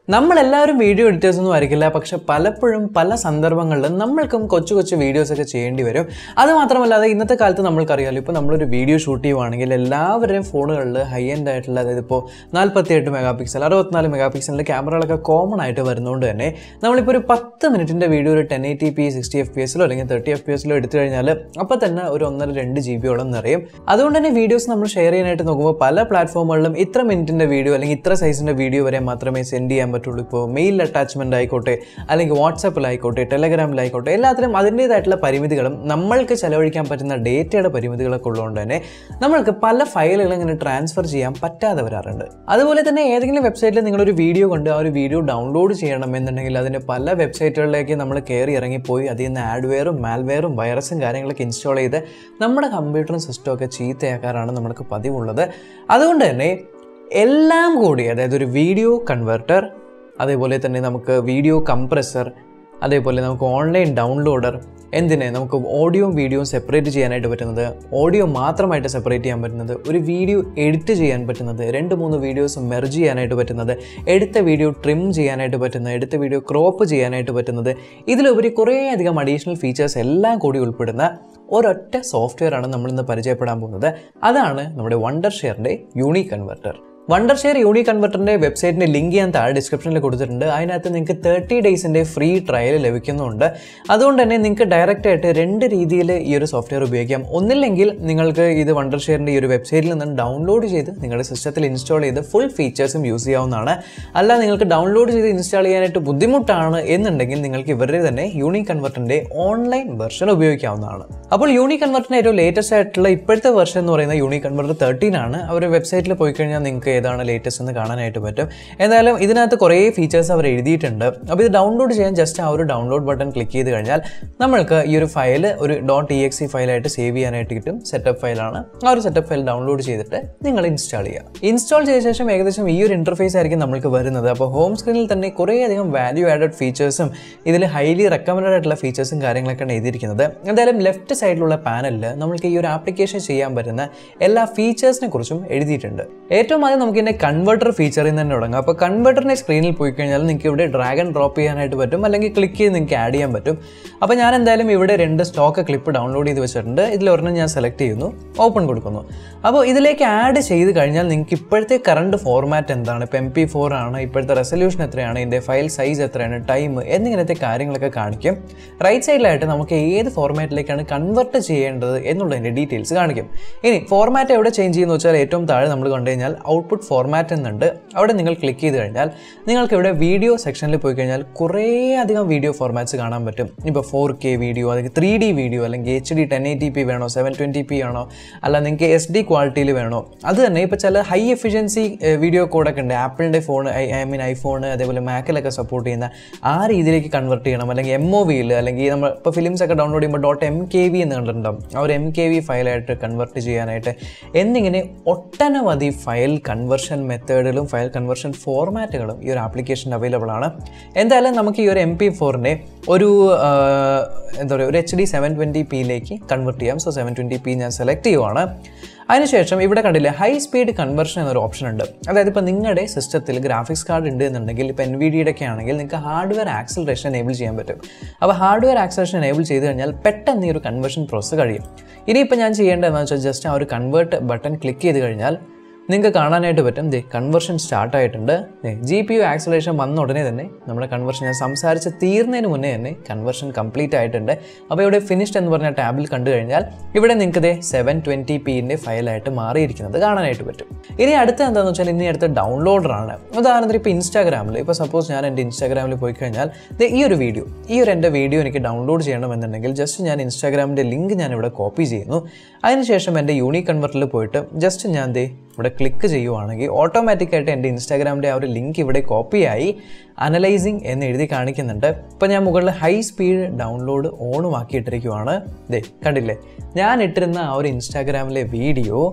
നമ്മളെല്ലാവരും video editors ഒന്നും ആയിരിക്കില്ല പക്ഷെ പലപ്പോഴും പല സന്ദർഭങ്ങളിലും നമ്മൾക്കും കൊച്ചു കൊച്ചു വീഡിയോസ് ഒക്കെ ചെയ്യേണ്ടി വരും അത് മാത്രമല്ലാതെ ഇന്നത്തെ കാലത്ത് നമ്മൾക്കറിയാലോ ഇപ്പോൾ നമ്മളൊരു വീഡിയോ ഷൂട്ട് ചെയ്യുവാണെങ്കിൽ എല്ലാവരുടെയും ഫോണുകളിൽ ഹൈ എൻഡ് ആയിട്ടുള്ള അതായത് ഇപ്പോൾ നാൽപ്പത്തി എട്ട് മെഗാ പിക്സൽ അറുപത്തിനാല് മെഗാ പിക്സലിൻ്റെ ക്യാമറകളൊക്കെ കോമൺ ആയിട്ട് വരുന്നതുകൊണ്ട് തന്നെ നമ്മളിപ്പോൾ ഒരു പത്ത് മിനിറ്റിൻ്റെ വീഡിയോ ഒരു ten eighty P sixty F P എസിലോ അല്ലെങ്കിൽ തേർട്ടി എഫ് പി എസിലോ എടുത്തു കഴിഞ്ഞാൽ അപ്പോൾ തന്നെ ഒരു ഒന്നര രണ്ട് ജി ബിയോളം നിറയും അതുകൊണ്ട് തന്നെ വീഡിയോസ് നമ്മൾ ഷെയർ ചെയ്യാനായിട്ട് നോക്കുമ്പോൾ പല പ്ലാറ്റ്ഫോമുകളിലും ഇത്ര മിനിറ്റിൻ്റെ വീഡിയോ അല്ലെങ്കിൽ ഇത്ര സൈസിൻ്റെ വീഡിയോ വരെ മാത്രമേ സെൻഡ് ചെയ്യാൻ പറ്റുള്ളൂ ഇപ്പോൾ മെയിൽ അറ്റാച്ച്മെൻ്റ് ആയിക്കോട്ടെ അല്ലെങ്കിൽ വാട്സാപ്പിലായിക്കോട്ടെ ടെലഗ്രാമിലായിക്കോട്ടെ എല്ലാത്തിലും അതിൻ്റേതായിട്ടുള്ള പരിമിതികളും നമ്മൾക്ക് ചെലവഴിക്കാൻ പറ്റുന്ന ഡേറ്റയുടെ പരിമിതികളൊക്കെ ഉള്ളതുകൊണ്ട് തന്നെ നമ്മൾക്ക് പല ഫയലുകൾ ഇങ്ങനെ ട്രാൻസ്ഫർ ചെയ്യാൻ പറ്റാതെ വരാറുണ്ട് അതുപോലെ തന്നെ ഏതെങ്കിലും വെബ്സൈറ്റിൽ നിങ്ങളൊരു വീഡിയോ കൊണ്ട് ആ ഒരു വീഡിയോ ഡൗൺലോഡ് ചെയ്യണം എന്നുണ്ടെങ്കിൽ അതിൻ്റെ പല വെബ്സൈറ്റുകളിലേക്ക് നമ്മൾ കയറി ഇറങ്ങിപ്പോയി അതിൽ നിന്ന് ആഡ്വെയറും മാൽവെയറും വൈറസും കാര്യങ്ങളൊക്കെ ഇൻസ്റ്റാൾ ചെയ്ത് നമ്മുടെ കമ്പ്യൂട്ടറും സിസ്റ്റവും ഒക്കെ ചീത്തയാക്കാറാണ് നമുക്ക് പതിവുള്ളത് അതുകൊണ്ട് തന്നെ എല്ലാം കൂടി അതായത് ഒരു വീഡിയോ കൺവെർട്ടർ അതേപോലെ തന്നെ നമുക്ക് വീഡിയോ കംപ്രസർ അതേപോലെ നമുക്ക് ഓൺലൈൻ ഡൗൺലോഡർ എന്തിന് നമുക്ക് ഓഡിയോയും വീഡിയോയും സെപ്പറേറ്റ് ചെയ്യാനായിട്ട് പറ്റുന്നത് ഓഡിയോ മാത്രമായിട്ട് സെപ്പറേറ്റ് ചെയ്യാൻ പറ്റുന്നത് ഒരു വീഡിയോ എഡിറ്റ് ചെയ്യാൻ പറ്റുന്നത് രണ്ട് മൂന്ന് വീഡിയോസ് മെർജ് ചെയ്യാനായിട്ട് പറ്റുന്നത് എടുത്ത വീഡിയോ ട്രിം ചെയ്യാനായിട്ട് പറ്റുന്നത് എടുത്ത വീഡിയോ ക്രോപ്പ് ചെയ്യാനായിട്ട് പറ്റുന്നത് ഇതിലുപരി കുറേയധികം അഡീഷണൽ ഫീച്ചേഴ്സ് എല്ലാം കൂടി ഉൾപ്പെടുന്ന ഒരൊറ്റ സോഫ്റ്റ്വെയർ ആണ് നമ്മളിന്ന് പരിചയപ്പെടാൻ പോകുന്നത് അതാണ് നമ്മുടെ വണ്ടർ ഷെയറിൻ്റെ യൂണിക് കൺവെർട്ടർ വണ്ടർ ഷെയർ യൂണി കൺവെർട്ടറിൻ്റെ വെബ്സൈറ്റിൻ്റെ ലിങ്ക് ഞാൻ താഴെ ഡിസ്ക്രിപ്ഷനിൽ കൊടുത്തിട്ടുണ്ട് അതിനകത്ത് നിങ്ങൾക്ക് തേർട്ടി ഡേയ്സിൻ്റെ ഫ്രീ ട്രയൽ ലഭിക്കുന്നുണ്ട് അതുകൊണ്ട് തന്നെ നിങ്ങൾക്ക് ഡയറക്റ്റ് ആയിട്ട് രണ്ട് രീതിയിൽ ഈ ഒരു സോഫ്റ്റ്വെയർ ഉപയോഗിക്കാം ഒന്നില്ലെങ്കിൽ നിങ്ങൾക്ക് ഇത് വണ്ടർ ഷെയറിൻ്റെ ഈ ഒരു വെബ്സൈറ്റിൽ നിന്ന് ഡൗൺലോഡ് ചെയ്ത് നിങ്ങളുടെ സിസ്റ്റത്തിൽ ഇൻസ്റ്റാൾ ചെയ്ത് ഫുൾ ഫീച്ചേഴ്സും യൂസ് ചെയ്യാവുന്നതാണ് അല്ല നിങ്ങൾക്ക് ഡൗൺലോഡ് ചെയ്ത് ഇൻസ്റ്റാൾ ചെയ്യാനായിട്ട് ബുദ്ധിമുട്ടാണ് എന്നുണ്ടെങ്കിൽ നിങ്ങൾക്ക് ഇവരുടെ തന്നെ യൂണി കൺവെർട്ടറിൻ്റെ ഓൺലൈൻ വെർഷൻ ഉപയോഗിക്കാവുന്നതാണ് അപ്പോൾ യൂണി കൺവെർട്ടറിൻ്റെ ഏറ്റവും ലേറ്റസ്റ്റ് ആയിട്ടുള്ള ഇപ്പോഴത്തെ വെർഷൻ എന്ന് പറയുന്ന യൂണി കൺവെർട്ടർ തേർട്ടീൻ ആണ് അവർ വെബ്സൈറ്റിൽ പോയി കഴിഞ്ഞാൽ നിങ്ങൾക്ക് ഏതാണ് ലേറ്റസ്റ്റ് എന്ന് കാണാനായിട്ട് പറ്റും എന്തായാലും ഇതിനകത്ത് കുറേ ഫീച്ചേഴ്സ് അവർ എഴുതിയിട്ടുണ്ട് അപ്പോൾ ഇത് ഡൗൺലോഡ് ചെയ്യാൻ ജസ്റ്റ് ആ ഒരു ഡൗൺലോഡ് ബട്ടൺ ക്ലിക്ക് ചെയ്ത് കഴിഞ്ഞാൽ നമ്മൾക്ക് ഈ ഒരു ഫയൽ ഒരു ഡോട്ട് ഇ എക്സ് ഫയലായിട്ട് സേവ് ചെയ്യാനായിട്ട് കിട്ടും സെറ്റപ്പ് ഫയലാണ് ആ ഒരു സെറ്റപ്പ് ഫയൽ ഡൗൺലോഡ് ചെയ്തിട്ട് നിങ്ങൾ ഇൻസ്റ്റാൾ ചെയ്യുക ഇൻസ്റ്റാൾ ചെയ്ത ശേഷം ഏകദേശം ഈ ഒരു ഇൻ്റർഫേസ് ആയിരിക്കും നമ്മൾക്ക് വരുന്നത് അപ്പോൾ ഹോം സ്ക്രീനിൽ തന്നെ കുറേയധികം വാല്യൂ ആഡഡ് ഫീച്ചേഴ്സും ഇതിൽ ഹൈലി റെക്കമെൻഡഡ് ആയിട്ടുള്ള ഫീച്ചേഴ്സും കാര്യങ്ങളൊക്കെയാണ് എഴുതിയിരിക്കുന്നത് എന്തായാലും ലെഫ്റ്റ് സൈഡിലുള്ള പാനലിൽ നമ്മൾക്ക് ഈ ഒരു ആപ്ലിക്കേഷൻ ചെയ്യാൻ പറ്റുന്ന എല്ലാ ഫീച്ചേഴ്സിനെ കുറിച്ചും എഴുതിയിട്ടുണ്ട് ഏറ്റവും ആദ്യം നമുക്ക് ഇതിൻ്റെ കൺവെർട്ടർ ഫീച്ചറിൽ നിന്ന് തന്നെ തുടങ്ങാം അപ്പോൾ കൺവെർട്ടറിൻ്റെ സ്ക്രീനിൽ പോയി കഴിഞ്ഞാൽ നിങ്ങൾക്ക് ഇവിടെ ഡ്രാഗൺ ഡ്രോപ്പ് ചെയ്യാനായിട്ട് പറ്റും അല്ലെങ്കിൽ ക്ലിക്ക് ചെയ്ത് നിങ്ങൾക്ക് ആഡ് ചെയ്യാൻ പറ്റും അപ്പോൾ ഞാൻ എന്തായാലും ഇവിടെ രണ്ട് സ്റ്റോക്ക് ക്ലിപ്പ് ഡൗൺലോഡ് ചെയ്ത് വെച്ചിട്ടുണ്ട് ഇതിൽ ഒരെണ്ണം ഞാൻ സെലക്ട് ചെയ്യുന്നു ഓപ്പൺ കൊടുക്കുന്നു അപ്പോൾ ഇതിലേക്ക് ആഡ് ചെയ്ത് കഴിഞ്ഞാൽ നിങ്ങൾക്ക് ഇപ്പോഴത്തെ കറണ്ട് ഫോർമാറ്റ് എന്താണ് ഇപ്പോൾ എം പി ഫോർ ആണ് ഇപ്പോഴത്തെ റെസൊല്യൂഷൻ എത്രയാണ് ഇതിൻ്റെ ഫയൽ സൈസ് എത്രയാണ് ടൈം എന്നിങ്ങനത്തെ കാര്യങ്ങളൊക്കെ കാണിക്കും റൈറ്റ് സൈഡിലായിട്ട് നമുക്ക് ഏത് ഫോർമാറ്റിലേക്കാണ് കൺവെർട്ട് ചെയ്യേണ്ടത് എന്നുള്ളതിൻ്റെ ഡീറ്റെയിൽസ് കാണിക്കും ഇനി ഫോർമാറ്റ് എവിടെ ചേഞ്ച് ചെയ്യുന്നു വെച്ചാൽ ഏറ്റവും താഴെ നമ്മൾ കണ്ടു കഴിഞ്ഞാൽ ഔട്ട്പുട്ട് ഫോർമാറ്റ് എന്നുണ്ട് അവിടെ നിങ്ങൾ ക്ലിക്ക് ചെയ്ത് കഴിഞ്ഞാൽ നിങ്ങൾക്ക് ഇവിടെ വീഡിയോ സെക്ഷനിൽ പോയി കഴിഞ്ഞാൽ കുറേ അധികം വീഡിയോ ഫോർമാറ്റ്സ് കാണാൻ പറ്റും ഇപ്പോൾ ഫോർ കെ വീഡിയോ അല്ലെങ്കിൽ ത്രീ ഡി വീഡിയോ അല്ലെങ്കിൽ H D ten eighty P വേണോ സെവൻ ട്വൻറ്റി പി ആണോ അല്ല നിങ്ങൾക്ക് എസ് ഡി ക്വാളിറ്റിയിൽ വേണോ അത് തന്നെ ഇപ്പോൾ ചില ഹൈ എഫിഷ്യൻസി വീഡിയോ കോഡൊക്കെ ഉണ്ട് ആപ്പിളിൻ്റെ ഫോൺ ഐ മീൻ ഐഫോൺ അതേപോലെ മാക്കിലൊക്കെ സപ്പോർട്ട് ചെയ്യുന്ന ആ രീതിയിലേക്ക് കൺവെർട്ട് ചെയ്യണം അല്ലെങ്കിൽ എം ഒ വിയിൽ അല്ലെങ്കിൽ നമ്മൾ ഇപ്പോൾ ഫിലിംസ് ഒക്കെ ഡൗൺലോഡ് ചെയ്യുമ്പോൾ ഡോട്ട് എം കെ വി എന്ന് കണ്ടിട്ടുണ്ടാവും ആ ഒരു എം കെ വി ഫയലായിട്ട് കൺവെർട്ട് ചെയ്യാനായിട്ട് എന്നിങ്ങനെ ഒട്ടനവധി ഫയൽ കൺവെർഷൻ മെത്തേഡുകളും ഫയൽ കൺവെർഷൻ ഫോർമാറ്റുകളും ഈ ഒരു ആപ്ലിക്കേഷൻ അവൈലബിൾ ആണ് എന്തായാലും നമുക്ക് ഈ ഒരു എം പി ഫോറിനെ ഒരു ആ, എന്താ പറയുക ഒരു എച്ച് ഡി സെവൻ ട്വൻറ്റി പിയിലേക്ക് കൺവെർട്ട് ചെയ്യാം സോ സെവൻ ട്വൻറ്റി പി ഞാൻ സെലക്ട് ചെയ്യുവാണ് അതിനുശേഷം ഇവിടെ കണ്ടില്ലേ ഹൈ സ്പീഡ് കൺവെർഷൻ എന്നൊരു ഓപ്ഷൻ ഉണ്ട് അതായത് ഇപ്പോൾ നിങ്ങളുടെ സിസ്റ്റത്തിൽ ഗ്രാഫിക്സ് കാർഡ് ഉണ്ട് എന്നുണ്ടെങ്കിൽ ഇപ്പോൾ എൻ വി ഡിയുടെ ഒക്കെ ആണെങ്കിൽ നിങ്ങൾക്ക് ഹാർഡ്വെയർ ആക്സലറേഷൻ എനേബിൾ ചെയ്യാൻ പറ്റും അപ്പോൾ ഹാർഡ്വെയർ ആക്സലറേഷൻ എനേബിൾ ചെയ്ത് കഴിഞ്ഞാൽ പെട്ടെന്ന് ഈ ഒരു കൺവെർഷൻ പ്രോസസ്സ് കഴിയും ഇനിയിപ്പോൾ ഞാൻ ചെയ്യേണ്ടതെന്ന് വെച്ചാൽ ജസ്റ്റ് ആ ഒരു കൺവേർട്ട് ബട്ടൺ ക്ലിക്ക് ചെയ്ത് കഴിഞ്ഞാൽ നിങ്ങൾക്ക് കാണാനായിട്ട് പറ്റും ദേ കൺവെർഷൻ സ്റ്റാർട്ട് ആയിട്ടുണ്ട് ജി പി യു ആക്സലേഷൻ വന്ന ഉടനെ തന്നെ നമ്മുടെ കൺവെർഷൻ ഞാൻ സംസാരിച്ച് തീർന്നതിന് മുന്നേ തന്നെ കൺവെർഷൻ കംപ്ലീറ്റ് ആയിട്ടുണ്ട് അപ്പോൾ ഇവിടെ ഫിനിഷ്ഡ് എന്ന് പറഞ്ഞ ടാബിൽ കണ്ടു കഴിഞ്ഞാൽ ഇവിടെ നിങ്ങൾക്ക് ദേ സെവൻ ട്വൻറ്റി പിൻ്റെ ഫയലായിട്ട് മാറിയിരിക്കുന്നത് കാണാനായിട്ട് പറ്റും ഇനി അടുത്ത എന്താണെന്ന് വെച്ചാൽ ഇനി അടുത്ത ഡൗൺലോഡറാണ് ഉദാഹരണത്തിന് ഇപ്പോൾ ഇൻസ്റ്റാഗ്രാമിൽ ഇപ്പോൾ സപ്പോസ് ഞാൻ എൻ്റെ ഇൻസ്റ്റാഗ്രാമിൽ പോയി കഴിഞ്ഞാൽ ദേ ഈ ഒരു വീഡിയോ ഈ ഒരു എൻ്റെ വീഡിയോ എനിക്ക് ഡൗൺലോഡ് ചെയ്യണമെന്നുണ്ടെങ്കിൽ ജസ്റ്റ് ഞാൻ ഇൻസ്റ്റാഗ്രാമിൻ്റെ ലിങ്ക് ഞാൻ ഇവിടെ കോപ്പി ചെയ്യുന്നു അതിനുശേഷം എൻ്റെ യൂണിക് കൺവെർട്ടറിൽ പോയിട്ട് ജസ്റ്റ് ഞാൻ ദേ ഇവിടെ ക്ലിക്ക് ചെയ്യുവാണെങ്കിൽ ഓട്ടോമാറ്റിക്കായിട്ട് എൻ്റെ ഇൻസ്റ്റാഗ്രാമിൻ്റെ ആ ഒരു ലിങ്ക് ഇവിടെ കോപ്പിയായി അനലൈസിങ് എന്ന് എഴുതി കാണിക്കുന്നുണ്ട് ഇപ്പോൾ ഞാൻ മുകളിൽ ഹൈ സ്പീഡ് ഡൗൺലോഡ് ഓണും ആക്കിയിട്ടിരിക്കുവാണ് ദേ കണ്ടില്ലേ ഞാൻ ഇട്ടിരുന്ന ആ ഒരു ഇൻസ്റ്റാഗ്രാമിലെ വീഡിയോ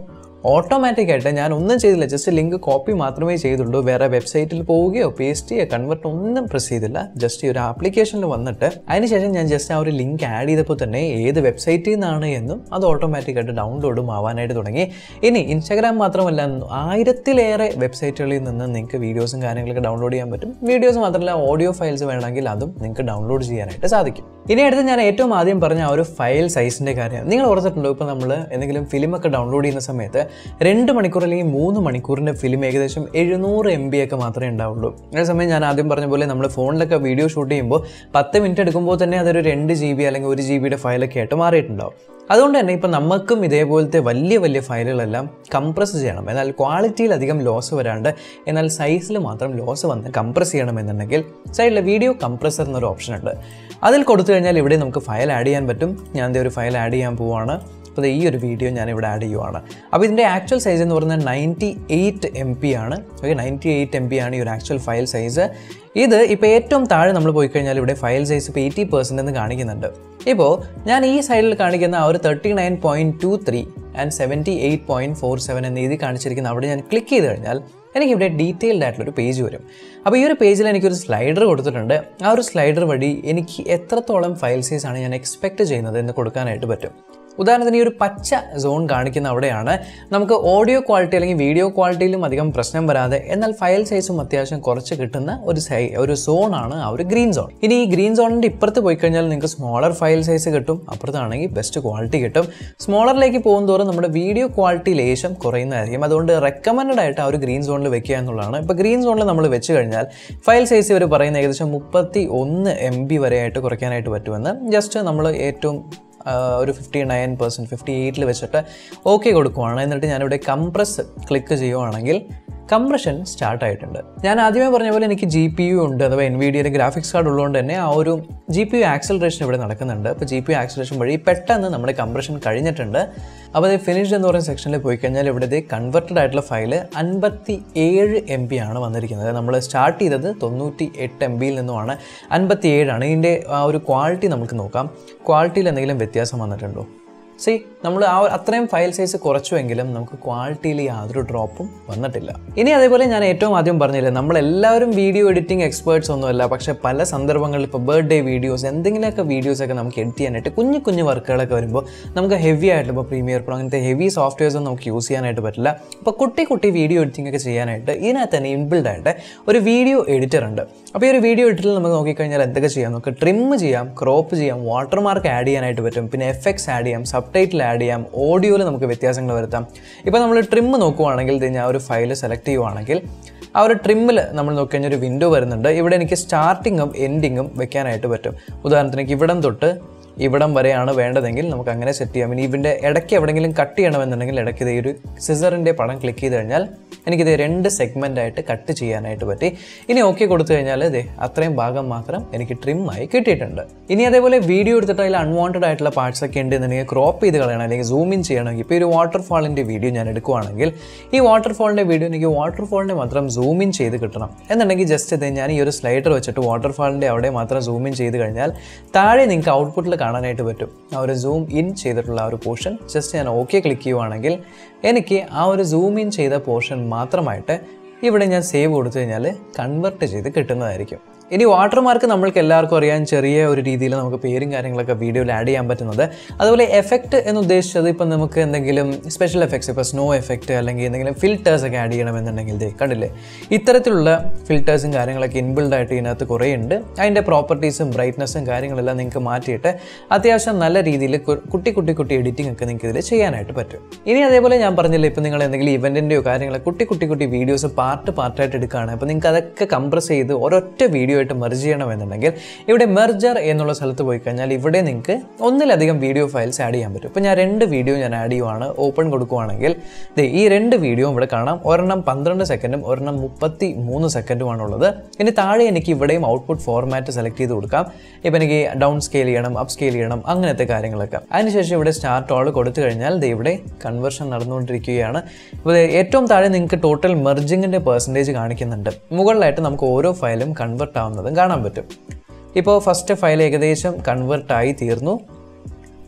ഓട്ടോമാറ്റിക് ആയിട്ട് ഞാൻ ഒന്നും ചെയ്തില്ല ജസ്റ്റ് ലിങ്ക് കോപ്പി മാത്രമേ ചെയ്തുള്ളൂ വേറെ വെബ്സൈറ്റിൽ പോവുകയോ പേസ്റ്റ് ചെയ്യുകയോ കൺവെർട്ട് ഒന്നും പ്രസ് ചെയ്തില്ല ജസ്റ്റ് ഈ ഒരു ആപ്ലിക്കേഷനിൽ വന്നിട്ട് അതിനുശേഷം ഞാൻ ജസ്റ്റ് ആ ഒരു ലിങ്ക് ആഡ് ചെയ്തപ്പോൾ തന്നെ ഏത് വെബ്സൈറ്റിൽ നിന്നാണ് എന്നും അത് ഓട്ടോമാറ്റിക് ആയിട്ട് ഡൗൺലോഡും ആവാനായിട്ട് തുടങ്ങി ഇനി ഇൻസ്റ്റാഗ്രാം മാത്രമല്ല ആയിരത്തിലേറെ വെബ്സൈറ്റുകളിൽ നിന്ന് നിങ്ങൾക്ക് വീഡിയോസും കാര്യങ്ങളൊക്കെ ഡൗൺലോഡ് ചെയ്യാൻ പറ്റും വീഡിയോസ് മാത്രമല്ല ഓഡിയോ ഫയൽസ് വേണമെങ്കിൽ അതും നിങ്ങൾക്ക് ഡൗൺലോഡ് ചെയ്യാനായിട്ട് സാധിക്കും ഇനി അടുത്ത് ഞാൻ ഏറ്റവും ആദ്യം പറഞ്ഞ ആ ഒരു ഫയൽ സൈസിൻ്റെ കാര്യം നിങ്ങൾ ഓർത്തിട്ടുണ്ടോ ഇപ്പോൾ നമ്മൾ എന്തെങ്കിലും ഫിലിമൊക്കെ ഡൗൺലോഡ് ചെയ്യുന്ന സമയത്ത് രണ്ട് മണിക്കൂർ അല്ലെങ്കിൽ മൂന്ന് മണിക്കൂറിൻ്റെ ഫിലിം ഏകദേശം എഴുന്നൂറ് എം ബി ഒക്കെ മാത്രമേ ഉണ്ടാവുള്ളൂ അതേസമയം ഞാൻ ആദ്യം പറഞ്ഞ പോലെ നമ്മൾ ഫോണിലൊക്കെ വീഡിയോ ഷൂട്ട് ചെയ്യുമ്പോൾ പത്ത് മിനിറ്റ് എടുക്കുമ്പോൾ തന്നെ അതൊരു രണ്ട് ജി ബി അല്ലെങ്കിൽ ഒരു ജി ബിയുടെ ഫയലൊക്കെ ആയിട്ട് മാറിയിട്ടുണ്ടാവും അതുകൊണ്ട് തന്നെ ഇപ്പം നമുക്കും ഇതേപോലത്തെ വലിയ വലിയ ഫയലുകളെല്ലാം കംപ്രസ് ചെയ്യണം എന്നാൽ ക്വാളിറ്റിയിൽ അധികം ലോസ് വരാണ്ട് എന്നാൽ സൈസിൽ മാത്രം ലോസ് വന്ന് കംപ്രസ് ചെയ്യണമെന്നുണ്ടെങ്കിൽ സൈഡിൽ വീഡിയോ കംപ്രസർ എന്നൊരു ഓപ്ഷൻ ഉണ്ട് അതിൽ കൊടുത്തു കഴിഞ്ഞാൽ ഇവിടെ നമുക്ക് ഫയൽ ആഡ് ചെയ്യാൻ പറ്റും ഞാൻ ദേ ഒരു ഫയൽ ആഡ് ചെയ്യാൻ പോവുകയാണ് അപ്പോൾ ഈ ഒരു വീഡിയോ ഞാൻ ഇവിടെ ആഡ് ചെയ്യുവാണ് അപ്പോൾ ഇതിൻ്റെ ആക്ച്വൽ സൈസ് എന്ന് പറയുന്നത് നയൻറ്റി എയ്റ്റ് എം പി ആണ് okay ninety eight M P ആണ് ഈ ഒരു ആക്ച്വൽ ഫയൽ സൈസ് ഇത് ഇപ്പോൾ ഏറ്റവും താഴെ നമ്മൾ പോയി കഴിഞ്ഞാൽ ഇവിടെ ഫയൽ സൈസ് ഇപ്പോൾ എയ്റ്റി പെർസെൻ്റ് എന്ന് കാണിക്കുന്നുണ്ട് ഇപ്പോൾ ഞാൻ ഈ സൈഡിൽ കാണിക്കുന്ന ആ ഒരു thirty nine point two three and seventy eight point four seven എന്ന് എഴുതി കാണിച്ചിരിക്കുന്ന അവിടെ ഞാൻ ക്ലിക്ക് ചെയ്ത് കഴിഞ്ഞാൽ എനിക്കിവിടെ ഡീറ്റെയിൽഡ് ആയിട്ടുള്ളൊരു പേജ് വരും അപ്പോൾ ഈ ഒരു പേജിൽ എനിക്കൊരു സ്ലൈഡർ കൊടുത്തിട്ടുണ്ട് ആ ഒരു സ്ലൈഡർ വഴി എനിക്ക് എത്രത്തോളം ഫയൽ സൈസ് ആണ് ഞാൻ എക്സ്പെക്റ്റ് ചെയ്യുന്നത് എന്ന് കൊടുക്കാനായിട്ട് പറ്റും ഉദാഹരണത്തിന് ഈ ഒരു പച്ച സോൺ കാണിക്കുന്ന അവിടെയാണ് നമുക്ക് ഓഡിയോ ക്വാളിറ്റി അല്ലെങ്കിൽ വീഡിയോ ക്വാളിറ്റിയിലും അധികം പ്രശ്നം വരാതെ എന്നാൽ ഫയൽ സൈസും അത്യാവശ്യം കുറച്ച് കിട്ടുന്ന ഒരു സൈ ഒരു സോണാണ് ആ ഒരു ഗ്രീൻ സോൺ ഇനി ഈ ഗ്രീൻ സോണിൻ്റെ ഇപ്പുറത്ത് പോയി കഴിഞ്ഞാൽ നിങ്ങൾക്ക് സ്മോളർ ഫയൽ സൈസ് കിട്ടും അപ്പുറത്താണെങ്കിൽ ബെസ്റ്റ് ക്വാളിറ്റി കിട്ടും സ്മോളറിലേക്ക് പോകുന്തോറും നമ്മുടെ വീഡിയോ ക്വാളിറ്റി ലേശം കുറയുന്നതായിരിക്കും അതുകൊണ്ട് റെക്കമെൻഡ് ആയിട്ട് ആ ഒരു ഗ്രീൻ സോണിൽ വെക്കുക എന്നുള്ളതാണ് ഇപ്പോൾ ഗ്രീൻ സോണിൽ നമ്മൾ വെച്ച് കഴിഞ്ഞാൽ ഫയൽ സൈസ് ഇവർ പറയുന്ന ഏകദേശം മുപ്പത്തി ഒന്ന് എം ബി വരെയായിട്ട് കുറയ്ക്കാനായിട്ട് പറ്റുമെന്ന് ജസ്റ്റ് നമ്മൾ ഏറ്റവും ഒരു ഫിഫ്റ്റി നയൻ പെർസെൻറ്റ് ഫിഫ്റ്റി എയ്റ്റിൽ വെച്ചിട്ട് ഓക്കെ കൊടുക്കുവാണ് എന്നിട്ട് ഞാനിവിടെ കംപ്രസ് ക്ലിക്ക് ചെയ്യുവാണെങ്കിൽ കംപ്രഷൻ സ്റ്റാർട്ട് ആയിട്ടുണ്ട് ഞാൻ ആദ്യമേ പറഞ്ഞ പോലെ എനിക്ക് ജി പി യു ഉണ്ട് അഥവാ എൻ വി ഡിയുടെ ഗ്രാഫിക്സ് കാർഡ് ഉള്ളതുകൊണ്ട് തന്നെ ആ ഒരു ജി പി യു ആക്സലറേഷൻ ഇവിടെ നടക്കുന്നുണ്ട് അപ്പോൾ ജി പി യു ആക്സലറേഷൻ വഴി പെട്ടെന്ന് നമ്മുടെ കംപ്രഷൻ കഴിഞ്ഞിട്ടുണ്ട് അപ്പോൾ അത് ഫിനിഷ്ഡ് എന്ന് പറയുന്ന സെക്ഷനിൽ പോയി കഴിഞ്ഞാൽ ഇവിടുത്തെ കൺവെർട്ടഡ് ആയിട്ടുള്ള ഫയൽ അൻപത്തി ഏഴ് എം ബി ആണ് വന്നിരിക്കുന്നത് നമ്മൾ സ്റ്റാർട്ട് ചെയ്തത് തൊണ്ണൂറ്റി എട്ട് എം ബിയിൽ നിന്നുമാണ് അൻപത്തി ഏഴാണ് ഇതിൻ്റെ ആ ഒരു ക്വാളിറ്റി നമുക്ക് നോക്കാം ക്വാളിറ്റിയിൽ എന്തെങ്കിലും വ്യത്യാസം വന്നിട്ടുണ്ടോ സി നമ്മൾ ആ അത്രയും ഫയൽ സൈസ് കുറച്ചുവെങ്കിലും നമുക്ക് ക്വാളിറ്റിയിൽ യാതൊരു ഡ്രോപ്പും വന്നിട്ടില്ല ഇനി അതേപോലെ ഞാൻ ഏറ്റവും ആദ്യം പറഞ്ഞില്ലേ നമ്മളെല്ലാവരും വീഡിയോ എഡിറ്റിംഗ് എക്സ്പേർട്സ് ഒന്നുമല്ല പക്ഷേ പല സന്ദർഭങ്ങളിൽ ഇപ്പോൾ ബർത്ത്ഡേ വീഡിയോസ് എന്തെങ്കിലുമൊക്കെ വീഡിയോസൊക്കെ നമുക്ക് എഡിറ്റ് ചെയ്യാനായിട്ട് കുഞ്ഞു കുഞ്ഞു വർക്കുകളൊക്കെ വരുമ്പോൾ നമുക്ക് ഹെവി ആയിട്ട് ഇപ്പോൾ പ്രീമിയർ പ്രോ അങ്ങനത്തെ ഹെവി സോഫ്റ്റ്വെയർസ് ഒന്നും നമുക്ക് യൂസ് ചെയ്യാനായിട്ട് പറ്റില്ല അപ്പോൾ കുട്ടി കുട്ടി വീഡിയോ എഡിറ്റിംഗ് ഒക്കെ ചെയ്യാനായിട്ട് ഇതിനകത്ത് തന്നെ ഇൻബിൽഡ് ആയിട്ട് ഒരു വീഡിയോ എഡിറ്റർ ഉണ്ട് അപ്പോൾ ഈ ഒരു വീഡിയോ എഡിറ്ററിൽ നമുക്ക് നോക്കിക്കഴിഞ്ഞാൽ എന്തൊക്കെ ചെയ്യാം നമുക്ക് ട്രിം ചെയ്യാം ക്രോപ്പ് ചെയ്യാം വാട്ടർമാർക്ക് ആഡ് ചെയ്യാനായിട്ട് പറ്റും പിന്നെ എഫക്ട്സ് ആഡ് ചെയ്യാം സബ് ടൈറ്റിൽ ആഡ് ചെയ്യാം ഓഡിയോയിൽ നമുക്ക് വ്യത്യാസങ്ങൾ വരുത്താം ഇപ്പോൾ നമ്മൾ ട്രിം നോക്കുവാണെങ്കിൽ ഇത് ഞാൻ ഒരു ഫയൽ സെലക്ട് ചെയ്യുവാണെങ്കിൽ ആ ഒരു ട്രിമ്മിൽ നമ്മൾ നോക്കിക്കഴിഞ്ഞാൽ ഒരു വിൻഡോ വരുന്നുണ്ട് ഇവിടെ എനിക്ക് സ്റ്റാർട്ടിങ്ങും എൻഡിങ്ങും വെക്കാനായിട്ട് പറ്റും ഉദാഹരണത്തിന് എനിക്ക് ഇവിടം തൊട്ട് ഇവിടം വരെയാണ് വേണ്ടതെങ്കിൽ നമുക്ക് അങ്ങനെ സെറ്റ് ചെയ്യാം ഇനി ഇതിൻ്റെ ഇടയ്ക്ക് എവിടെയെങ്കിലും കട്ട് ചെയ്യണമെന്നുണ്ടെങ്കിൽ ഇടയ്ക്ക് ഇതേ ഒരു സിസറിൻ്റെ പടം ക്ലിക്ക് ചെയ്ത് കഴിഞ്ഞാൽ എനിക്കിത് രണ്ട് സെഗ്മെൻ്റ് ആയിട്ട് കട്ട് ചെയ്യാനായിട്ട് പറ്റി ഇനി ഓക്കെ കൊടുത്തു കഴിഞ്ഞാൽ ഇതേ അത്രയും ഭാഗം മാത്രം എനിക്ക് ട്രിം ആയി കിട്ടിയിട്ടുണ്ട് ഇനി അതേപോലെ വീഡിയോ എടുത്തിട്ട് അതിൽ അൺവാണ്ടഡ് ആയിട്ടുള്ള പാർട്സ് ഒക്കെ ഉണ്ടെന്നുണ്ടെങ്കിൽ ക്രോപ്പ് ചെയ്ത് കളയണം അല്ലെങ്കിൽ സൂം ഇൻ ചെയ്യണമെങ്കിൽ ഇപ്പോൾ ഒരു വാട്ടർഫാളിൻ്റെ വീഡിയോ ഞാൻ എടുക്കുവാണെങ്കിൽ ഈ വാട്ടർഫാളിൻ്റെ വീഡിയോ എനിക്ക് വാട്ടർഫാളിൻ്റെ മാത്രം സൂം ഇൻ ചെയ്ത് കിട്ടണം എന്നുണ്ടെങ്കിൽ ജസ്റ്റ് ഇത് ഞാൻ ഈ ഒരു സ്ലൈഡർ വെച്ചിട്ട് വാട്ടർഫാളിൻ്റെ അവിടെ മാത്രം സൂം ഇൻ ചെയ്ത് കഴിഞ്ഞാൽ താഴെ നിങ്ങൾക്ക് ഔട്ട്പുട്ടിൽ കാണാനായിട്ട് പറ്റും ആ ഒരു സൂം ഇൻ ചെയ്തിട്ടുള്ള ആ ഒരു പോർഷൻ ജസ്റ്റ് ഞാൻ ഓക്കെ ക്ലിക്ക് ചെയ്യുവാണെങ്കിൽ എനിക്ക് ആ ഒരു സൂം ഇൻ ചെയ്ത പോർഷൻ മാത്രമായിട്ട് ഇവിടെ ഞാൻ സേവ് കൊടുത്തു കഴിഞ്ഞാൽ കൺവെർട്ട് ചെയ്ത് കിട്ടുന്നതായിരിക്കും ഇനി വാട്ടർമാർക്ക് നമ്മൾക്ക് എല്ലാവർക്കും അറിയാൻ ചെറിയ ഒരു രീതിയിൽ നമുക്ക് പേരും കാര്യങ്ങളൊക്കെ വീഡിയോയിൽ ആഡ് ചെയ്യാൻ പറ്റുന്നത് അതുപോലെ എഫക്റ്റ് എന്ന് ഉദ്ദേശിച്ചത് ഇപ്പം നമുക്ക് എന്തെങ്കിലും സ്പെഷ്യൽ എഫക്ട്സ് ഇപ്പോൾ സ്നോ എഫക്റ്റ് അല്ലെങ്കിൽ എന്തെങ്കിലും ഫിൽറ്റേഴ്സ് ഒക്കെ ആഡ് ചെയ്യണമെന്നുണ്ടെങ്കിൽ ദേ കണ്ടില്ലേ ഇത്തരത്തിലുള്ള ഫിൽറ്റേഴ്സും കാര്യങ്ങളൊക്കെ ഇൻബിൽഡ് ആയിട്ട് ഇതിനകത്ത് കുറേ ഉണ്ട് അതിൻ്റെ പ്രോപ്പർട്ടീസും ബ്രൈറ്റ്നസ്സും കാര്യങ്ങളെല്ലാം നിങ്ങൾക്ക് മാറ്റിയിട്ട് അത്യാവശ്യം നല്ല രീതിയിൽ കു- കുട്ടി കുട്ടി കുട്ടി എഡിറ്റിംഗ് ഒക്കെ നിങ്ങൾക്ക് ഇതിൽ ചെയ്യാനായിട്ട് പറ്റും ഇനി അതേപോലെ ഞാൻ പറഞ്ഞില്ലേ ഇപ്പം നിങ്ങൾ എന്തെങ്കിലും ഇവൻറ്റിൻ്റെയോ കാര്യങ്ങളോ കുട്ടി കുട്ടി കുട്ടി വീഡിയോസ് പാർട്ട് പാർട്ടായിട്ട് എടുക്കുകയാണ് അപ്പോൾ നിങ്ങൾക്ക് അതൊക്കെ കംപ്രസ് ചെയ്ത് ഒരൊറ്റ വീഡിയോ ആയിട്ട് മെർജ് ചെയ്യണമെന്നുണ്ടെങ്കിൽ ഇവിടെ മെർജർ എന്നുള്ള സ്ഥലത്ത് പോയി കഴിഞ്ഞാൽ ഇവിടെ നിങ്ങൾക്ക് ഒന്നിലധികം വീഡിയോ ഫയൽസ് ആഡ് ചെയ്യാൻ പറ്റും ഇപ്പോൾ ഞാൻ രണ്ട് വീഡിയോ ഞാൻ ആഡ് ചെയ്യുവാണ് ഓപ്പൺ കൊടുക്കുവാണെങ്കിൽ ദേ ഈ രണ്ട് വീഡിയോ ഇവിടെ കാണാം ഒരെണ്ണം പന്ത്രണ്ട് സെക്കൻഡും ഒരെണ്ണം മുപ്പത്തി മൂന്ന് സെക്കൻഡുമാണ് ഉള്ളത് ഇനി താഴെ എനിക്ക് ഇവിടെയും ഔട്ട്പുട്ട് ഫോർമാറ്റ് സെലക്ട് ചെയ്ത് കൊടുക്കാം ഇപ്പം എനിക്ക് ഡൗൺ സ്കെയിൽ ചെയ്യണം അപ്പ് സ്കെയിൽ ചെയ്യണം അങ്ങനത്തെ കാര്യങ്ങളൊക്കെ അതിനുശേഷം ഇവിടെ സ്റ്റാർട്ട് ഓൾ കൊടുത്തു കഴിഞ്ഞാൽ ദേ ഇവിടെ കൺവേർഷൻ നടന്നുകൊണ്ടിരിക്കുകയാണ് ഇപ്പോൾ ദേ ഏറ്റവും താഴെ നിങ്ങൾക്ക് ടോട്ടൽ മെർജിങ്ങിൻ്റെ പെർസെൻറ്റേജ് കാണിക്കുന്നുണ്ട് മുകളിലായിട്ട് നമുക്ക് ഓരോ ഫയലും കൺവേർട്ട് ആവുന്നതും കാണാൻ പറ്റും ഇപ്പോൾ ഫസ്റ്റ് ഫയൽ ഏകദേശം കൺവേർട്ടായി തീർന്നു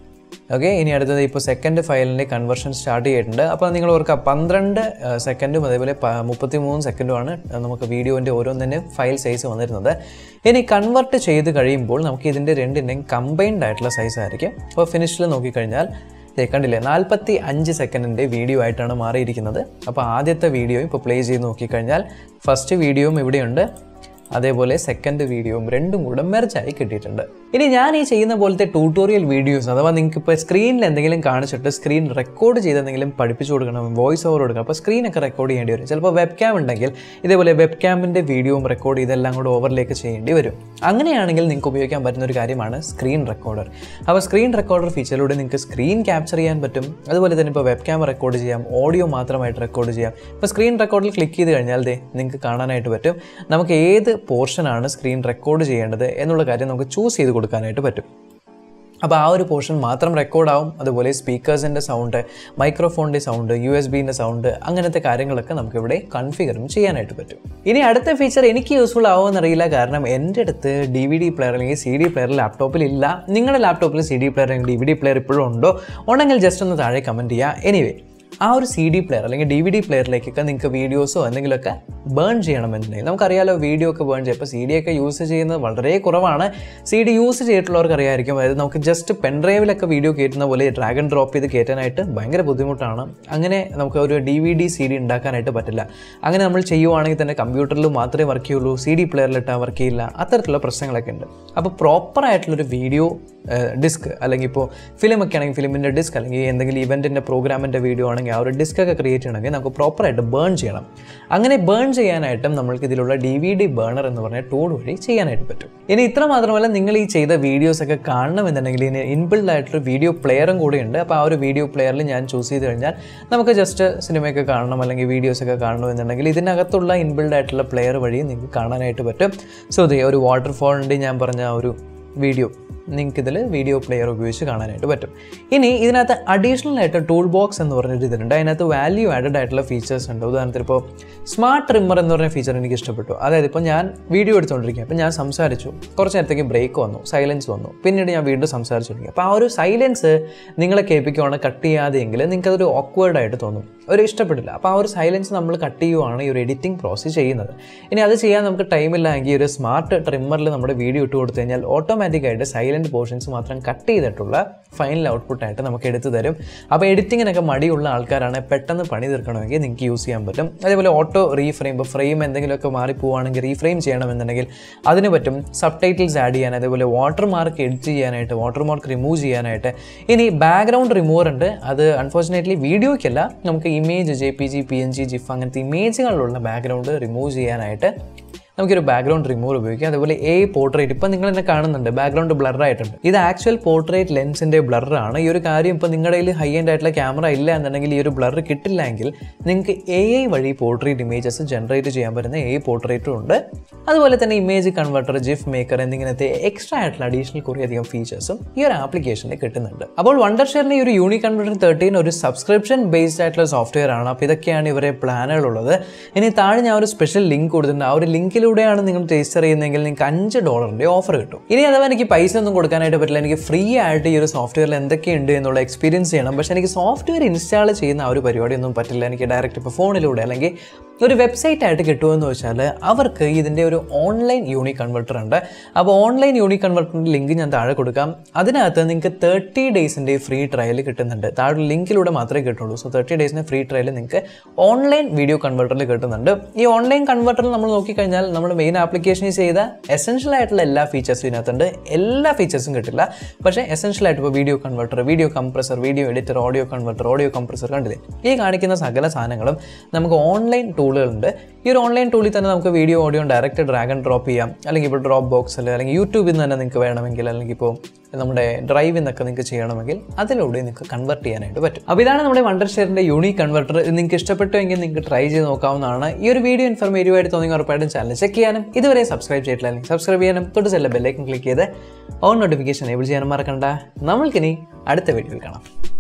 ഓക്കെ ഇനി അടുത്തത് ഇപ്പോൾ സെക്കൻഡ് ഫയലിൻ്റെ കൺവേർഷൻ സ്റ്റാർട്ട് ചെയ്തിട്ടുണ്ട് അപ്പോൾ നിങ്ങൾ ഓർക്കുക പന്ത്രണ്ട് സെക്കൻഡും അതേപോലെ മുപ്പത്തി മൂന്ന് സെക്കൻഡുമാണ് നമുക്ക് വീഡിയോൻ്റെ ഓരോന്നിൻ്റെ ഫയൽ സൈസ് വന്നിരുന്നത് ഇനി കൺവെർട്ട് ചെയ്ത് കഴിയുമ്പോൾ നമുക്ക് ഇതിൻ്റെ രണ്ടിൻ്റെയും കമ്പൈൻഡ് ആയിട്ടുള്ള സൈസ് ആയിരിക്കും അപ്പോൾ ഫിനിഷിൽ നോക്കിക്കഴിഞ്ഞാൽ ദേ കണ്ടില്ലേ നാൽപ്പത്തി അഞ്ച് സെക്കൻഡിൻ്റെ വീഡിയോ ആയിട്ടാണ് മാറിയിരിക്കുന്നത് അപ്പോൾ ആദ്യത്തെ വീഡിയോ ഇപ്പോൾ പ്ലേ ചെയ്ത് നോക്കിക്കഴിഞ്ഞാൽ ഫസ്റ്റ് വീഡിയോയും ഇവിടെയുണ്ട് അതേപോലെ സെക്കൻഡ് വീഡിയോയും രണ്ടും കൂടെ മെർജായി കിട്ടിയിട്ടുണ്ട് ഇനി ഞാൻ ഈ ചെയ്യുന്ന പോലത്തെ ട്യൂട്ടോറിയൽ വീഡിയോസ് അഥവാ നിങ്ങൾക്ക് ഇപ്പോൾ സ്ക്രീനിൽ എന്തെങ്കിലും കാണിച്ചിട്ട് സ്ക്രീൻ റെക്കോർഡ് ചെയ്ത് എന്തെങ്കിലും പഠിപ്പിച്ചു കൊടുക്കണം വോയിസ് ഓവർ കൊടുക്കണം അപ്പോൾ സ്ക്രീനൊക്കെ റെക്കോർഡ് ചെയ്യേണ്ടി വരും ചിലപ്പോൾ വെബ് ക്യാം ഉണ്ടെങ്കിൽ ഇതേപോലെ വെബ് ക്യാമിൻ്റെ വീഡിയോയും റെക്കോർഡ് ചെയ്തെല്ലാം കൂടെ ഓവറിലേക്ക് ചെയ്യേണ്ടി വരും അങ്ങനെയാണെങ്കിൽ നിങ്ങൾക്ക് ഉപയോഗിക്കാൻ പറ്റുന്ന ഒരു കാര്യമാണ് സ്ക്രീൻ റെക്കോർഡർ അപ്പോൾ സ്ക്രീൻ റെക്കോർഡർ ഫീച്ചറിലൂടെ നിങ്ങൾക്ക് സ്ക്രീൻ ക്യാപ്ചർ ചെയ്യാൻ പറ്റും അതുപോലെ തന്നെ ഇപ്പോൾ വെബ് ക്യാം റെക്കോർഡ് ചെയ്യാം ഓഡിയോ മാത്രമായിട്ട് റെക്കോർഡ് ചെയ്യാം ഇപ്പോൾ സ്ക്രീൻ റെക്കോർഡിൽ ക്ലിക്ക് ചെയ്ത് കഴിഞ്ഞാൽ ദേ നിങ്ങൾക്ക് കാണാനായിട്ട് പറ്റും നമുക്ക് ഏത് പോർഷനാണ് സ്ക്രീൻ റെക്കോർഡ് ചെയ്യേണ്ടത് എന്നുള്ള കാര്യം നമുക്ക് ചൂസ് ചെയ്ത് കൊടുക്കാനായിട്ട് പറ്റും അപ്പോൾ ആ ഒരു പോർഷൻ മാത്രം റെക്കോർഡാവും അതുപോലെ സ്പീക്കേഴ്സിൻ്റെ സൗണ്ട് മൈക്രോഫോണിൻ്റെ സൗണ്ട് യു എസ് ബിൻ്റെ സൗണ്ട് അങ്ങനത്തെ കാര്യങ്ങളൊക്കെ നമുക്കിവിടെ കൺഫിഗറും ചെയ്യാനായിട്ട് പറ്റും ഇനി അടുത്ത ഫീച്ചർ എനിക്ക് യൂസ്ഫുൾ ആവുമെന്നറിയില്ല കാരണം എൻ്റെ അടുത്ത് ഡി വി ഡി പ്ലെയർ അല്ലെങ്കിൽ സി ഡി പ്ലെയർ ലാപ്ടോപ്പിൽ ഇല്ല നിങ്ങളുടെ ലാപ്ടോപ്പിൽ സി ഡി പ്ലെയർ അല്ലെങ്കിൽ ഡി വി ഡി പ്ലെയർ ഇപ്പോഴും ഉണ്ടോ ഉണ്ടെങ്കിൽ ജസ്റ്റ് ഒന്ന് താഴെ കമൻറ്റ് ചെയ്യുക എനിവേ ആ ഒരു സി ഡി പ്ലെയർ അല്ലെങ്കിൽ ഡി വി ഡി പ്ലെയറിലേക്കൊക്കെ നിങ്ങൾക്ക് വീഡിയോസോ എന്തെങ്കിലുമൊക്കെ ബേൺ ചെയ്യണമെന്നുണ്ടെങ്കിൽ നമുക്കറിയാലോ വീഡിയോ ഒക്കെ ബേൺ ചെയ്യും അപ്പോൾ സി ഡി ഒക്കെ യൂസ് ചെയ്യുന്നത് വളരെ കുറവാണ് സി ഡി യൂസ് ചെയ്തിട്ടുള്ളവർക്ക് അറിയായിരിക്കും അതായത് നമുക്ക് ജസ്റ്റ് പെൻഡ്രൈവിലൊക്കെ വീഡിയോ കയറ്റുന്ന പോലെ ഡ്രാഗൺ ഡ്രോപ്പ് ചെയ്ത് കയറ്റാനായിട്ട് ഭയങ്കര ബുദ്ധിമുട്ടാണ് അങ്ങനെ നമുക്ക് ഒരു D V D C D ഉണ്ടാക്കാനായിട്ട് പറ്റില്ല അങ്ങനെ നമ്മൾ ചെയ്യുവാണെങ്കിൽ തന്നെ കമ്പ്യൂട്ടറിൽ മാത്രമേ വർക്ക് ചെയ്യുള്ളൂ സി ഡി പ്ലെയറിലിട്ടാൽ വർക്ക് ചെയ്യില്ല അത്തരത്തിലുള്ള പ്രശ്നങ്ങളൊക്കെ ഉണ്ട് അപ്പോൾ പ്രോപ്പറായിട്ടുള്ളൊരു വീഡിയോ ഡിസ്ക് അല്ലെങ്കിൽ ഇപ്പോൾ ഫിലിമൊക്കെ ആണെങ്കിൽ ഫിലിമിൻ്റെ ഡിസ്ക് അല്ലെങ്കിൽ എന്തെങ്കിലും ഇവൻറ്റിൻ്റെ പ്രോഗ്രാമിൻ്റെ വീഡിയോ ആണെങ്കിൽ ആ ഒരു ഡിസ്ക് ഒക്കെ ക്രിയേറ്റ് ചെയ്യണമെങ്കിൽ നമുക്ക് പ്രോപ്പറായിട്ട് ബേൺ ചെയ്യണം അങ്ങനെ ബേൺ ചെയ്യാനായിട്ടും നമ്മൾക്ക് ഇതിലുള്ള ഡി വി ഡി ബേണർ എന്ന് പറഞ്ഞ ടൂൾ വഴി ചെയ്യാനായിട്ട് പറ്റും ഇനി ഇത്ര മാത്രമല്ല നിങ്ങൾ ഈ ചെയ്ത വീഡിയോസ് ഒക്കെ കാണണമെന്നുണ്ടെങ്കിൽ ഇതിന് ഇൻബിൽഡ് ആയിട്ടൊരു വീഡിയോ പ്ലെയറും കൂടി ഉണ്ട് അപ്പോൾ ആ ഒരു വീഡിയോ പ്ലെയറിൽ ഞാൻ ചൂസ് ചെയ്ത് കഴിഞ്ഞാൽ നമുക്ക് ജസ്റ്റ് സിനിമയൊക്കെ കാണണം അല്ലെങ്കിൽ വീഡിയോസ് ഒക്കെ കാണണമെന്നുണ്ടെങ്കിൽ ഇതിനകത്തുള്ള ഇൻബിൽഡ് ആയിട്ടുള്ള പ്ലെയർ വഴി നിങ്ങൾക്ക് കാണാനായിട്ട് പറ്റും സോ ഇതേ ഒരു വാട്ടർഫോളിൻ്റെ ഞാൻ പറഞ്ഞ ആ ഒരു വീഡിയോ നിങ്ങൾക്ക് ഇതിൽ വീഡിയോ പ്ലെയർ ഉപയോഗിച്ച് കാണാനായിട്ട് പറ്റും ഇനി ഇതിനകത്ത് അഡീഷണൽ ആയിട്ട് ടൂൾ ബോക്സ് എന്ന് പറഞ്ഞൊരു ഇതിലുണ്ട് അതിനകത്ത് വാല്യൂ ആഡഡ് ആയിട്ടുള്ള ഫീച്ചേഴ്സ് ഉണ്ട് ഉദാഹരണത്തിന് ഇപ്പോൾ സ്മാർട്ട് ട്രിമ്മർ എന്ന് പറഞ്ഞ ഫീച്ചർ എനിക്ക് ഇഷ്ടപ്പെട്ടു അതായത് ഇപ്പോൾ ഞാൻ വീഡിയോ എടുത്തുകൊണ്ടിരിക്കുക അപ്പോൾ ഞാൻ സംസാരിച്ചു കുറച്ച് നേരത്തേക്ക് ബ്രേക്ക് വന്നു സൈലൻസ് വന്നു പിന്നീട് ഞാൻ വീണ്ടും സംസാരിച്ചു തുടങ്ങി അപ്പോൾ ആ ഒരു സൈലൻസ് നിങ്ങളെ കേൾപ്പിക്കുവാണ് കട്ട് ചെയ്യാതെയെങ്കിൽ നിങ്ങൾക്ക് അതൊരു awkward ആയിട്ട് തോന്നും ഒരു ഇഷ്ടപ്പെട്ടില്ല അപ്പോൾ ആ ഒരു സൈലൻസ് നമ്മൾ കട്ട് ചെയ്യുവാണ് ഈ ഒരു എഡിറ്റിംഗ് പ്രോസസ്സ് ചെയ്യുന്നത് ഇനി അത് ചെയ്യാൻ നമുക്ക് ടൈമില്ല എങ്കിൽ ഒരു സ്മാർട്ട് ട്രിമ്മറിൽ നമ്മുടെ വീഡിയോ ഇട്ട് കൊടുത്തു കഴിഞ്ഞാൽ ഓട്ടോമാറ്റിക്കായിട്ട് സൈലൻറ്റ് പോർഷൻസ് മാത്രം കട്ട് ചെയ്തിട്ടുള്ള ഫൈനൽ ഔട്ട്പുട്ടായിട്ട് നമുക്ക് എടുത്തു തരും അപ്പോൾ എഡിറ്റിങ്ങിനൊക്കെ മടിയുള്ള ആൾക്കാരാണ് പെട്ടെന്ന് പണി തീർക്കണമെങ്കിൽ നിങ്ങൾക്ക് യൂസ് ചെയ്യാൻ പറ്റും അതേപോലെ ഓട്ടോ റീഫ്രെയിം ഇപ്പോൾ ഫ്രെയിം എന്തെങ്കിലുമൊക്കെ മാറിപ്പോവുകയാണെങ്കിൽ റീഫ്രെയിം ചെയ്യണമെന്നുണ്ടെങ്കിൽ അതിന് പറ്റും സബ് ടൈറ്റിൽസ് ആഡ് ചെയ്യാൻ അതേപോലെ വാട്ടർ മാർക്ക് എഡിറ്റ് ചെയ്യാനായിട്ട് വാട്ടർ മാർക്ക് റിമൂവ് ചെയ്യാനായിട്ട് ഇനി ബാക്ക്ഗ്രൗണ്ട് റിമൂവർ ഉണ്ട് അത് അൺഫോർച്ചുനേറ്റ്ലി വീഡിയോയ്ക്കല്ല നമുക്ക് image J P G P N G GIF അങ്ങനത്തെ ഇമേജുകളിലുള്ള ബാക്ക്ഗ്രൗണ്ട് റിമൂവ് ചെയ്യാനായിട്ട് നമുക്കൊരു ബാക്ക്ഗ്രൗണ്ട് റിമൂവർ ഉപയോഗിക്കാം അതുപോലെ എ പോർട്രേറ്റ് ഇപ്പം നിങ്ങൾ എന്നെ കാണുന്നുണ്ട് ബാക്ക്ഗ്രൗണ്ട് ബ്ലർ ആയിട്ടുണ്ട് ഇത് ആക്ച്വൽ പോർട്രേറ്റ് ലെൻസിൻ്റെ ബ്ലറാണ് ഈ ഒരു കാര്യം ഇപ്പോൾ നിങ്ങളുടെ കയ്യിൽ ഹൈ എൻഡ് ആയിട്ടുള്ള ക്യാമറ ഇല്ല എന്നുണ്ടെങ്കിൽ ഈ ഒരു ബ്ലർ കിട്ടില്ല എങ്കിൽ നിങ്ങൾക്ക് എ ഐ വഴി പോർട്രേറ്റ് ഇമേജസ് ജനറേറ്റ് ചെയ്യാൻ പറ്റുന്ന എ പോർട്രേറ്റും ഉണ്ട് അതുപോലെ തന്നെ ഇമേജ് കൺവെർട്ടർ ജിഫ് മേക്കർ എന്നിങ്ങനത്തെ എക്സ്ട്രാ ആയിട്ടുള്ള അഡീഷണൽ കുറേയധികം ഫീച്ചേഴ്സും ഈ ഒരു ആപ്ലിക്കേഷനിൽ കിട്ടുന്നുണ്ട് അപ്പോൾ വണ്ടർ ഷെയറിൻ്റെ ഈ ഒരു യൂണി കൺവെർട്ടർ തേർട്ടീൻ ഒരു സബ്സ്ക്രിപ്ഷൻ ബേസ്ഡ് ആയിട്ടുള്ള സോഫ്റ്റ്വെയർ ആണ് അപ്പോൾ ഇതൊക്കെയാണ് ഇവരെ പ്ലാനുകളുള്ളത് ഇനി താഴെ ഞാൻ ഒരു സ്പെഷ്യൽ ലിങ്ക് കൊടുത്തിട്ടുണ്ട് ആ ഒരു ലിങ്കിലൂടെയാണ് നിങ്ങൾ രജിസ്റ്റർ ചെയ്യുന്നതെങ്കിൽ നിങ്ങൾക്ക് അഞ്ച് ഡോളറിൻ്റെ ഓഫർ കിട്ടും ഇനി അഥവാ എനിക്ക് പൈസ ഒന്നും കൊടുക്കാനായിട്ട് പറ്റില്ല എനിക്ക് ഫ്രീ ആയിട്ട് ഈ ഒരു സോഫ്റ്റ്വെയറിൽ എന്തൊക്കെയുണ്ട് എന്നുള്ള എക്സ്പീരിയൻസ് ചെയ്യണം പക്ഷേ എനിക്ക് സോഫ്റ്റ്വെയർ ഇൻസ്റ്റാൾ ചെയ്യുന്ന ആ ഒരു പരിപാടിയൊന്നും പറ്റില്ല എനിക്ക് ഡയറക്റ്റ് ഇപ്പോൾ ഫോണിലൂടെ അല്ലെങ്കിൽ ഒരു വെബ്സൈറ്റ് ആയിട്ട് കിട്ടുമെന്ന് വെച്ചാൽ അവർക്ക് ഇതിൻ്റെ ഒരു ഓൺലൈൻ യൂണിക് കൺവെർട്ടർ ഉണ്ട് അപ്പോൾ ഓൺലൈൻ യൂണിക് കൺവെർട്ടറിൻ്റെ ലിങ്ക് ഞാൻ താഴെ കൊടുക്കാം അതിനകത്ത് നിങ്ങൾക്ക് തേർട്ടി ഡേയ്സിൻ്റെ ഫ്രീ ട്രയൽ കിട്ടുന്നുണ്ട് താഴെ ലിങ്കിലൂടെ മാത്രമേ കിട്ടുള്ളൂ സോ തേർട്ടി ഡേയ്സിൻ്റെ ഫ്രീ ട്രയൽ നിങ്ങൾക്ക് ഓൺലൈൻ വീഡിയോ കൺവെർട്ടറിൽ കിട്ടുന്നുണ്ട് ഈ ഓൺലൈൻ കൺവെർട്ടറിൽ നമ്മൾ നോക്കിക്കഴിഞ്ഞാൽ നമ്മൾ മെയിൻ ആപ്ലിക്കേഷനിൽ ചെയ്ത എസെൻഷ്യൽ ആയിട്ടുള്ള എല്ലാ ഫീച്ചേഴ്സും ഇതിനകത്തുണ്ട് എല്ലാ ഫീച്ചേഴ്സും കിട്ടില്ല പക്ഷേ എസെൻഷ്യൽ ആയിട്ട് ഇപ്പോൾ video converter video compressor video editor audio converter audio compressor കണ്ടില്ലേ ഈ കാണിക്കുന്ന സകല സാധനങ്ങളും നമുക്ക് ഓൺലൈൻ ടൂളുകളുണ്ട് ഈ ഒരു ഓൺലൈൻ ടൂളിൽ തന്നെ നമുക്ക് video audio direct drag and drop ചെയ്യാം അല്ലെങ്കിൽ ഇപ്പോൾ ഡ്രോപ്പ് ബോക്സിൽ അല്ലെങ്കിൽ യൂട്യൂബിൽ നിന്ന് തന്നെ നിങ്ങൾക്ക് വേണമെങ്കിൽ അല്ലെങ്കിൽ ഇപ്പോൾ നമ്മുടെ ഡ്രൈവിൽ നിന്നൊക്കെ നിങ്ങൾക്ക് ചെയ്യണമെങ്കിൽ അതിലൂടെ നിങ്ങൾക്ക് കൺവെർട്ട് ചെയ്യാനായിട്ട് പറ്റും അപ്പോൾ ഇതാണ് നമ്മുടെ വണ്ടർ ഷെയറിൻ്റെ യൂണീക് കൺവെർട്ടർ ഇത് നിങ്ങൾക്ക് ഇഷ്ടപ്പെട്ടു എങ്കിൽ നിങ്ങൾക്ക് ട്രൈ ചെയ്ത് നോക്കാവുന്നതാണ് ഈ ഒരു വീഡിയോ ഇൻഫർമേറ്റീവ് ആയിട്ട് തോന്നി ഉറപ്പായിട്ടും ചാനൽ ചെക്ക് ചെയ്യാനും ഇതുവരെ സബ്സ്ക്രൈബ് ചെയ്തിട്ടില്ല അല്ലെങ്കിൽ സബ്സ്ക്രൈബ് ചെയ്യാനും തൊട്ട് ചെല്ല ബെല്ലൈക്കൻ ക്ലിക്ക് ചെയ്ത് ഓൺ നോട്ടിഫിക്കേഷൻ എബിൾ ചെയ്യാനും മറക്കണ്ട നമ്മൾക്കിനി അടുത്ത വീഡിയോയിൽ കാണാം